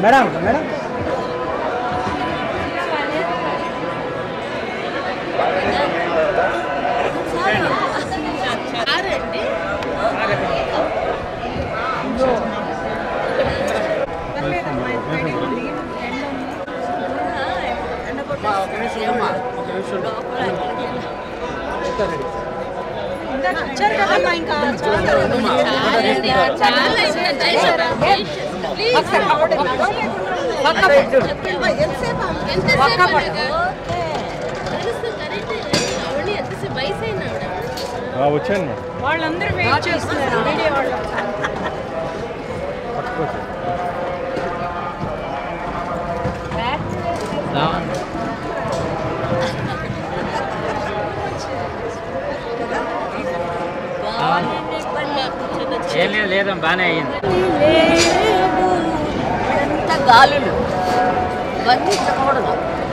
madam madam వచ్చారు కదమ్మా ఇంకా వచ్చాను మేడం వాళ్ళందరూ వెయిట్ చేస్తున్నారు వీడియో వాళ్ళు ఏం లేదు లేదమ్మా బాగానే అయ్యింది ఎంత గాలులు బంధించకూడదు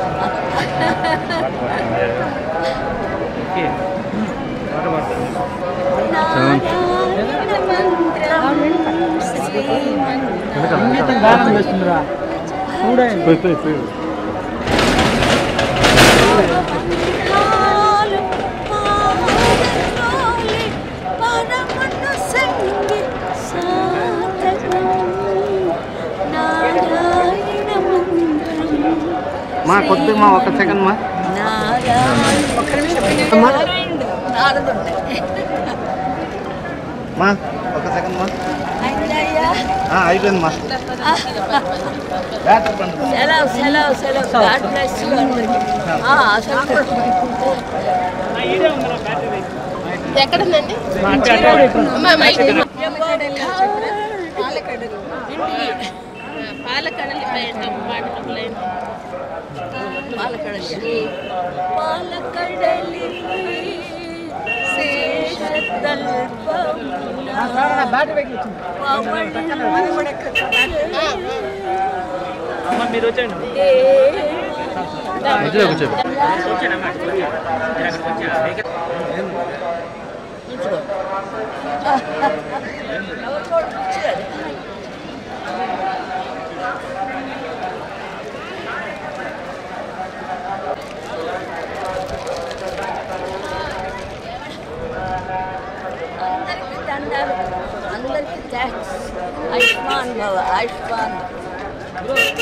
ఓకే మాట మాట్లాడండి గానం చేస్తుందిరా చూడండి పోయి పోయి పోయి మా కొద్దిగా మా ఒక సెకండ్ మా మా ఒక సెకండ్ మా ఆ, అయిపోయింది మా బ్యాటరీ పండు సెలవు సెలవు సెలవు గాడ్ బ్లెస్ యూ అందరికి ఆ, అసలు ఎక్కడుందండి పాలకడలి పాలకడలి పాలకడలి అమ్మ మీరు వచ్చండి మధ్యలో కూర్చోండి అందరికీ దండాలు అందరికీ థ్యాంక్స్ ఆయుష్మాన్ భవ ఆయుష్మాన్